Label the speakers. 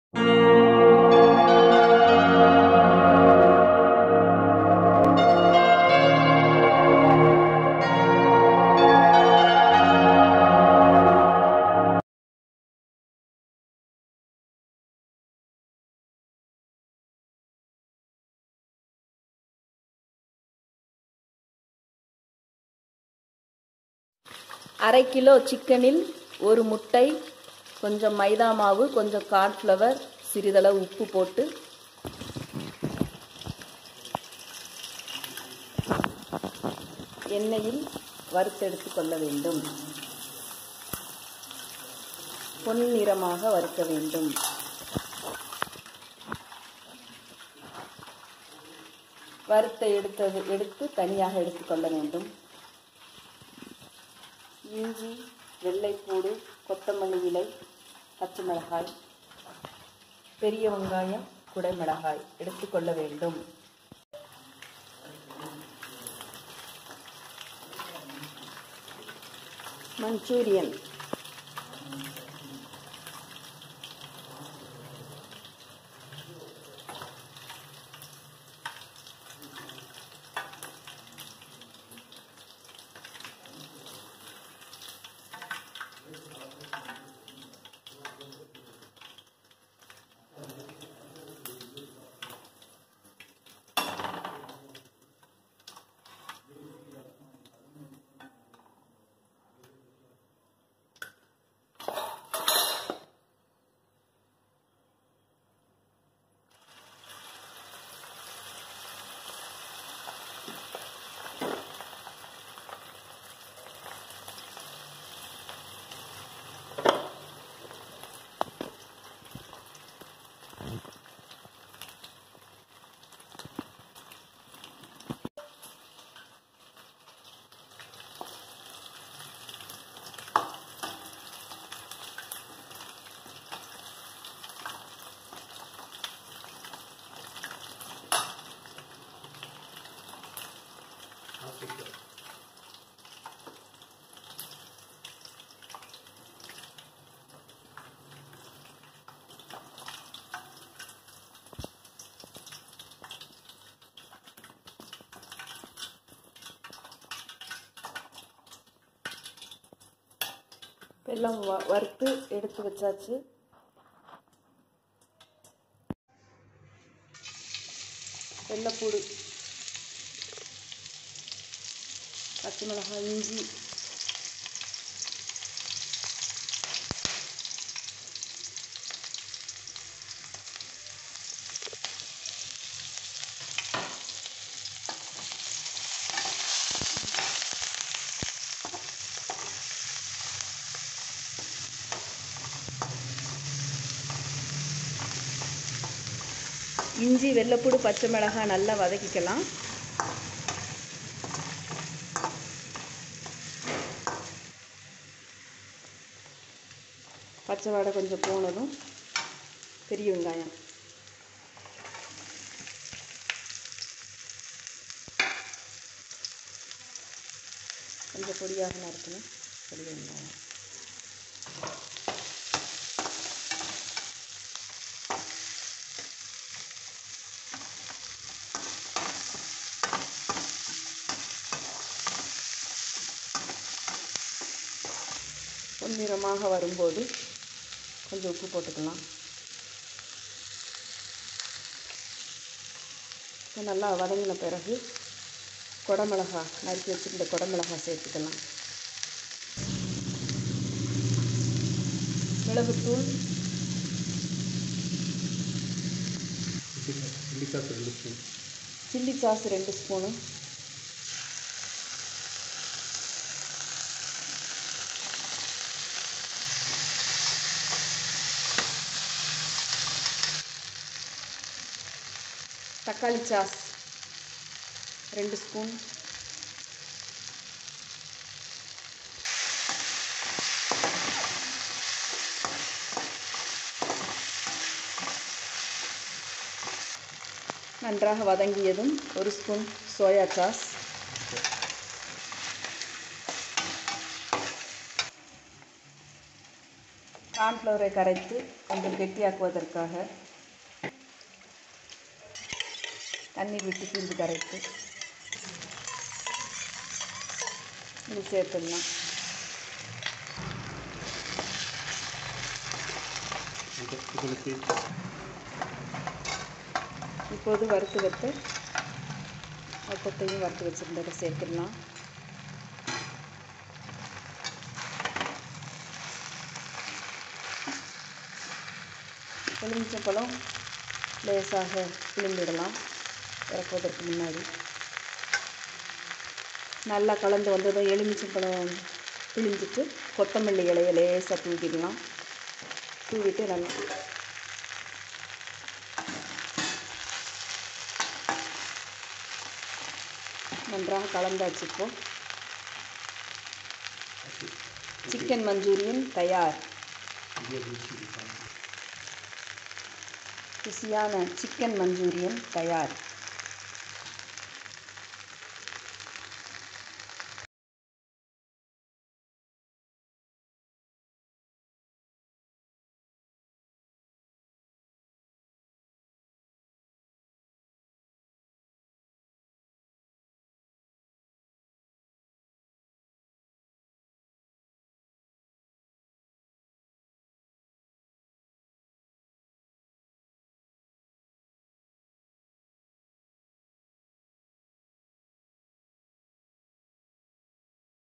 Speaker 1: அரை கிலோ சிக்கனில் ஒரு முட்டை கொஞ்சம் மைதா மாவு கொஞ்சம் கார்ன்ஃப்ளவர் சிறிதளவு உப்பு போட்டு எண்ணெயில் வறுத்தெடுத்து கொள்ள வேண்டும் பொன்னிறமாக வறுக்க வேண்டும் வறுத்த எடுத்தது எடுத்து தனியாக எடுத்துக்கொள்ள வேண்டும் இஞ்சி வெள்ளைப்பூடு கொத்தமல்லி இலை பச்சை மிளகாய் பெரிய வெங்காயம் குடைமிளகாய் எடுத்துக்கொள்ள வேண்டும் மஞ்சூரியன் வெல்லம் வ வறுத்து எடுத்து வச்சாச்சு வெள்ளைப்பூடு பச்சை மிளகாய் இஞ்சி இஞ்சி வெள்ளைப்பூடு பச்சை மிளகாய் நல்லா வதக்கிக்கலாம் பச்சை வடை கொஞ்சம் போனதும் பெரிய வெங்காயம் கொஞ்சம் பொடியாக நறுக்கணும் பெரிய வெங்காயம் பொன்னிறமாக வரும்போது கொஞ்சம் உப்பு போட்டுக்கலாம் இப்போ நல்லா வதங்கின பிறகு குடமிளகா நறுக்கி வச்சுருந்த குடமிளகா சேர்த்துக்கலாம் மிளகுத்தூள்
Speaker 2: சில்லி சாஸ் ரெண்டு ஸ்பூன்
Speaker 1: சில்லி சாஸ் ரெண்டு ஸ்பூனு தக்காளி சாஸ் ரெண்டு ஸ்பூன் நன்றாக வதங்கியதும் ஒரு ஸ்பூன் சோயா சாஸ் கார்ன்ஃப்ளவரை கரைத்து கொஞ்சம் கெட்டியாக்குவதற்காக தண்ணீர் விட்டு பிரிந்து கரைத்து இது சேர்த்துடலாம்
Speaker 2: இது- இதுக்கு
Speaker 1: இப்போது வறுத்து வைத்து கொட்டையும் வறுத்து வச்சுருந்ததை சேர்த்துடலாம் எலுமிச்சம்பழம் லேசாக பிழிந்திடலாம் இறக்குவதற்கு முன்னாடி நல்லா கலந்து வந்ததும் எலுமிச்சம்பழம் பிழிஞ்சிட்டு கொத்தமல்லி இலையை லேசாக தூக்கிடலாம் தூவிட்டு நல்லா நன்றாக கலந்தாச்சு இப்போ சிக்கன் மஞ்சூரியன் தயார்
Speaker 2: இது ருசி இருக்காது.
Speaker 1: ருசியான சிக்கன் மஞ்சூரியன் தயார்